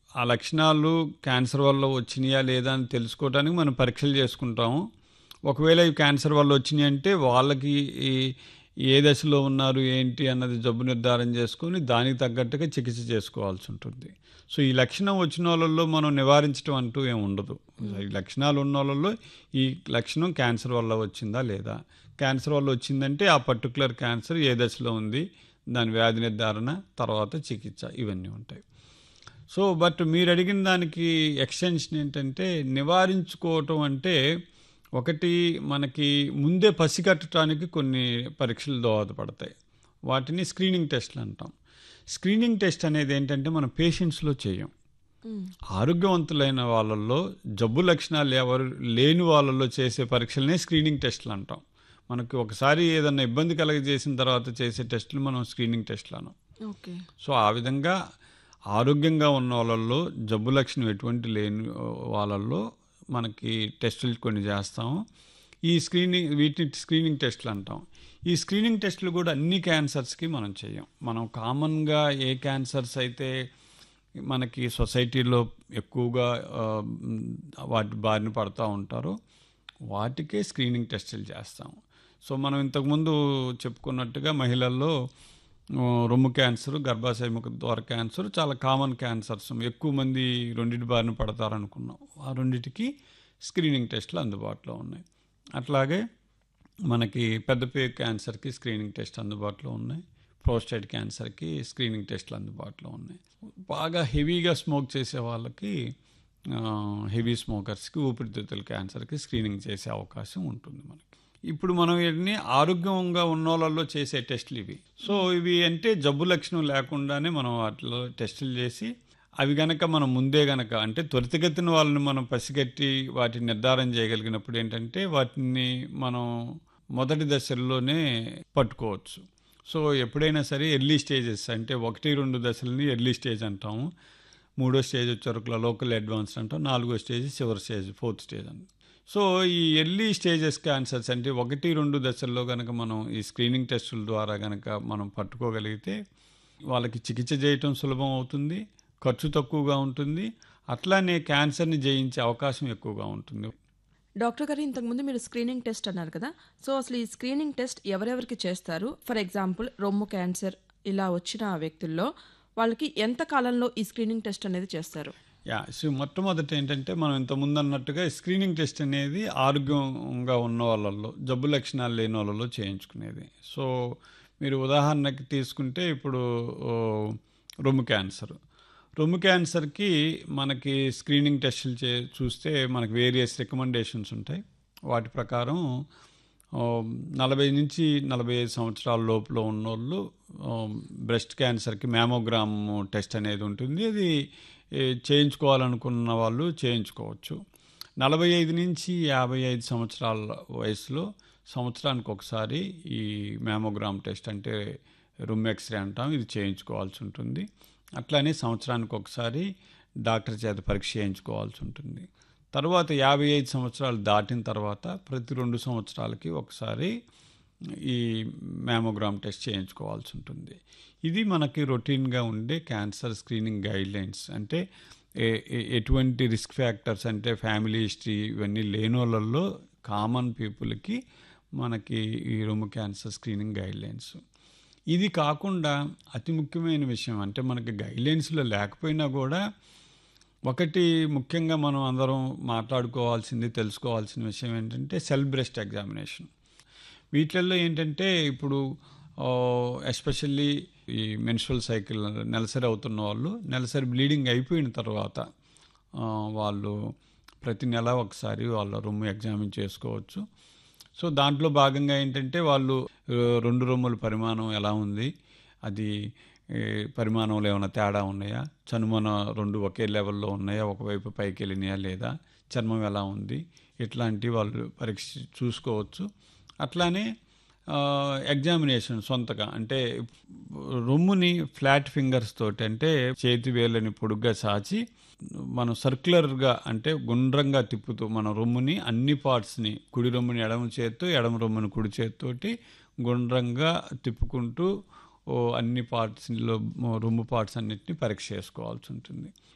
ఆ లక్షణాలు క్యాన్సర్ వల్ల వచ్చినాయా లేదా అని తెలుసుకోవడానికి మనం పరీక్షలు చేసుకుంటాము ఒకవేళ ఇవి క్యాన్సర్ వల్ల వచ్చినాయి అంటే వాళ్ళకి ఈ ఏ దశలో ఉన్నారు ఏంటి అన్నది జబ్బు నిర్ధారణ చేసుకొని దానికి తగ్గట్టుగా చికిత్స చేసుకోవాల్సి ఉంటుంది సో ఈ లక్షణం వచ్చిన వాళ్ళల్లో మనం నివారించడం అంటూ ఏమి ఉండదు ఈ లక్షణాలు ఉన్న వాళ్ళల్లో ఈ లక్షణం క్యాన్సర్ వల్ల వచ్చిందా లేదా క్యాన్సర్ వల్ల వచ్చిందంటే ఆ పర్టికులర్ క్యాన్సర్ ఏ దశలో ఉంది దాని వ్యాధి నిర్ధారణ తర్వాత చికిత్స ఇవన్నీ ఉంటాయి సో బట్ మీరు అడిగిన దానికి ఎక్స్టెన్షన్ ఏంటంటే నివారించుకోవటం అంటే ఒకటి మనకి ముందే పసిగట్టడానికి కొన్ని పరీక్షలు దోహదపడతాయి వాటిని స్క్రీనింగ్ టెస్ట్లు అంటాం స్క్రీనింగ్ టెస్ట్ అనేది ఏంటంటే మనం పేషెంట్స్లో చేయం ఆరోగ్యవంతులైన వాళ్ళల్లో జబ్బు లక్షణాలు ఎవరు లేని వాళ్ళల్లో చేసే పరీక్షలనే స్క్రీనింగ్ టెస్ట్లు అంటాం మనకి ఒకసారి ఏదైనా ఇబ్బంది కలగజేసిన తర్వాత చేసే టెస్టులు మనం స్క్రీనింగ్ టెస్ట్లు అనం ఓకే సో ఆ విధంగా ఆరోగ్యంగా ఉన్న వాళ్ళల్లో జబ్బు లక్షణం ఎటువంటి లేని వాళ్ళల్లో మనకి టెస్టులు కొన్ని చేస్తాము ఈ స్క్రీనింగ్ వీటిని స్క్రీనింగ్ టెస్టులు అంటాం ఈ స్క్రీనింగ్ టెస్టులు కూడా అన్ని క్యాన్సర్స్కి మనం చేయం మనం కామన్గా ఏ క్యాన్సర్స్ అయితే మనకి సొసైటీలో ఎక్కువగా ఆ, వాటి బారిన పడుతూ ఉంటారో వాటికే స్క్రీనింగ్ టెస్టులు చేస్తాం సో మనం ఇంతకుముందు చెప్పుకున్నట్టుగా మహిళల్లో ఆ, రొమ్ము క్యాన్సర్ గర్భాశయ ముఖ ద్వార క్యాన్సర్ చాలా కామన్ క్యాన్సర్స్ ఎక్కువ మంది రెండింటి బారిన పడతారనుకున్నాం ఆ రెండిటికి స్క్రీనింగ్ టెస్టులు అందుబాటులో ఉన్నాయి అట్లాగే మనకి పెద్దపే క్యాన్సర్కి స్క్రీనింగ్ టెస్ట్ అందుబాటులో ఉన్నాయి ప్రోస్టేట్ క్యాన్సర్కి స్క్రీనింగ్ టెస్ట్లు అందుబాటులో ఉన్నాయి బాగా హెవీగా స్మోక్ చేసే వాళ్ళకి హెవీ స్మోకర్స్కి ఊపిరితిత్తుల క్యాన్సర్కి స్క్రీనింగ్ చేసే అవకాశం ఉంటుంది మనకి ఇప్పుడు మనం వీటిని ఆరోగ్యంగా ఉన్న వాళ్ళలో చేసే టెస్టులు ఇవి సో ఇవి అంటే జబ్బు లక్షణం లేకుండానే మనం వాటిలో టెస్టులు చేసి అవి గనక మనం ముందే గనక అంటే త్వరితగతిన వాళ్ళని మనం పసిగట్టి వాటిని నిర్ధారణ చేయగలిగినప్పుడు ఏంటంటే వాటిని మనం మొదటి దశల్లోనే పట్టుకోవచ్చు సో ఎప్పుడైనా సరే ఎర్లీ స్టేజెస్ అంటే ఒకటి రెండు దశలని ఎర్లీ స్టేజ్ అంటాము మూడో స్టేజ్ వచ్చేవరకు లోకల్ అడ్వాన్స్ అంటాం నాలుగో స్టేజ్ చివరి స్టేజ్ ఫోర్త్ స్టేజ్ అని సో ఈ ఎర్లీ స్టేజెస్ క్యాన్సర్స్ అంటే ఒకటి రెండు దశల్లో కనుక మనం ఈ స్క్రీనింగ్ టెస్టుల ద్వారా కనుక మనం పట్టుకోగలిగితే వాళ్ళకి చికిత్స చేయటం సులభం అవుతుంది ఖర్చు తక్కువగా ఉంటుంది అట్లానే క్యాన్సర్ని జయించే అవకాశం ఎక్కువగా ఉంటుంది డాక్టర్ గారు ఇంతకుముందు మీరు స్క్రీనింగ్ టెస్ట్ అన్నారు కదా సో అసలు ఈ స్క్రీనింగ్ టెస్ట్ ఎవరెవరికి చేస్తారు ఫర్ ఎగ్జాంపుల్ రొమ్ము క్యాన్సర్ ఇలా వచ్చిన వ్యక్తుల్లో వాళ్ళకి ఎంత కాలంలో ఈ స్క్రీనింగ్ టెస్ట్ అనేది చేస్తారు యా సో మొట్టమొదటి ఏంటంటే మనం ఇంత ముందు అన్నట్టుగా స్క్రీనింగ్ టెస్ట్ అనేది ఆరోగ్యంగా ఉన్న వాళ్ళల్లో జబ్బు లక్షణాలు లేని వాళ్ళలో చేయించుకునేది సో మీరు ఉదాహరణకి తీసుకుంటే ఇప్పుడు ఓ, రొమ్ము క్యాన్సర్ రొమ్ము క్యాన్సర్కి మనకి స్క్రీనింగ్ టెస్టులు చే చూస్తే మనకి వేరియస్ రికమెండేషన్స్ ఉంటాయి వాటి ప్రకారం ఆ, నలభై నుంచి నలభై ఐదు సంవత్సరాల లోపల ఉన్నోళ్ళు బ్రెస్ట్ క్యాన్సర్కి మ్యామోగ్రామ్ టెస్ట్ అనేది ఉంటుంది అది ఏ, చేయించుకోవాలనుకున్న వాళ్ళు చేయించుకోవచ్చు నలభై ఐదు నుంచి యాభై ఐదు సంవత్సరాల వయసులో సంవత్సరానికి ఒకసారి ఈ మ్యామోగ్రామ్ టెస్ట్ అంటే రూమ్ ఎక్స్రే అంటాం ఇది చేయించుకోవాల్సి ఉంటుంది అట్లానే సంవత్సరానికి ఒకసారి డాక్టర్ చేత పరీక్ష చేయించుకోవాల్సి ఉంటుంది తర్వాత యాభై ఐదు సంవత్సరాలు దాటిన తర్వాత ప్రతి రెండు సంవత్సరాలకి ఒకసారి ఈ మ్యామోగ్రామ్ టెస్ట్ చేయించుకోవాల్సి ఉంటుంది ఇది మనకి రొటీన్గా ఉండే క్యాన్సర్ స్క్రీనింగ్ గైడ్ లైన్స్ అంటే ఏ- ఏ- ఎటువంటి రిస్క్ ఫ్యాక్టర్స్ అంటే ఫ్యామిలీ హిస్టరీ ఇవన్నీ లేని వాళ్ళల్లో కామన్ పీపుల్కి మనకి ఈ రొమ్ము క్యాన్సర్ స్క్రీనింగ్ గైడ్ లైన్స్ ఇది కాకుండా అతి ముఖ్యమైన విషయం అంటే మనకి గైడ్లైన్స్లో లేకపోయినా కూడా ఒకటి ముఖ్యంగా మనం అందరం మాట్లాడుకోవాల్సింది తెలుసుకోవాల్సిన విషయం ఏంటంటే సెల్ బ్రెస్ట్ ఎగ్జామినేషన్ వీటిల్లో ఏంటంటే ఇప్పుడు ఎస్పెషల్లీ ఈ మెన్స్ట్రల్ సైకిల్ నెలసరి అవుతున్న వాళ్ళు నెలసరి బ్లీడింగ్ అయిపోయిన తర్వాత ఆ, వాళ్ళు ప్రతి నెల ఒకసారి వాళ్ళ రొమ్ము ఎగ్జామిన్ చేసుకోవచ్చు సో దాంట్లో భాగంగా ఏంటంటే వాళ్ళు ఆ, రెండు రొమ్ముల పరిమాణం ఎలా ఉంది అది ఏ, పరిమాణంలో ఏమైనా తేడా ఉన్నాయా చనుమన రెండు ఒకే లెవెల్లో ఉన్నాయా ఒకవైపు పైకి వెళ్ళినాయా లేదా చర్మం ఎలా ఉంది ఇట్లాంటి వాళ్ళు పరీక్ష చూసుకోవచ్చు అట్లానే ఎగ్జామినేషన్ సొంతగా అంటే రొమ్ముని ఫ్లాట్ ఫింగర్స్ తోటి అంటే చేతి వేళ్ళని పొడుగ్గా సాచి మనం సర్క్యులర్గా అంటే గుండ్రంగా తిప్పుతూ మన రొమ్ముని అన్ని పార్ట్స్ని కుడి రొమ్ముని ఎడమ చేత్తో ఎడమ రొమ్ముని కుడి చేత్తోటి గుండ్రంగా తిప్పుకుంటూ ఓ అన్ని పార్ట్స్లో రొమ్ము పార్ట్స్ అన్నిటిని పరీక్ష చేసుకోవాల్సి ఉంటుంది